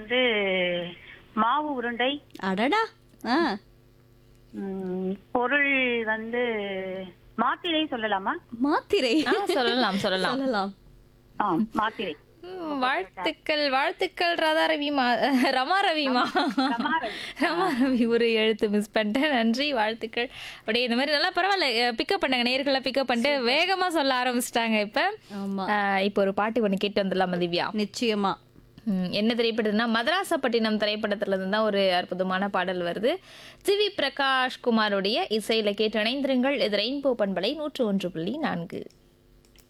வந்து மாவு உருண்டை அடடா ஆ ம், பொருள் வந்து மாத்திரை சொல்லலாமா மாத்திரை ஆ, சொல்லலாம் சொல்லலாம் சொல்லலாம் ஆ மாத்திரை ம், வாழ்த்துக்கள் வாழ்த்துக்கள் ராதா ரவிமா ரமா ரவிமா ரமா ரவி ஒரு எழுத்து மிஸ் பண்ணிட்டேன் நன்றி வாழ்த்துக்கள் அப்படியே இந்த மாதிரி நல்லா பரவாயில்ல பிக்கப் பண்ணாங்க நேர்களை பிக்கப் பண்ணிட்டு வேகமா சொல்ல ஆரம்பிச்சிட்டாங்க இப்ப ஆமா ஆஹ், இப்போ ஒரு பாட்டு ஒண்ணு கேட்டு வந்துடலாமா திவ்யா நிச்சயமா ம், என்ன திரைப்படம்னா மதராசப்பட்டினம் திரைப்படத்துல இருந்து தான் ஒரு அற்புதமான பாடல் வருது ஜிவி பிரகாஷ் குமாருடைய இசையில கேட்டு இணைந்திருங்கள் இது ரெயின்போ பண்பலை நூற்று ஒன்று புள்ளி நான்கு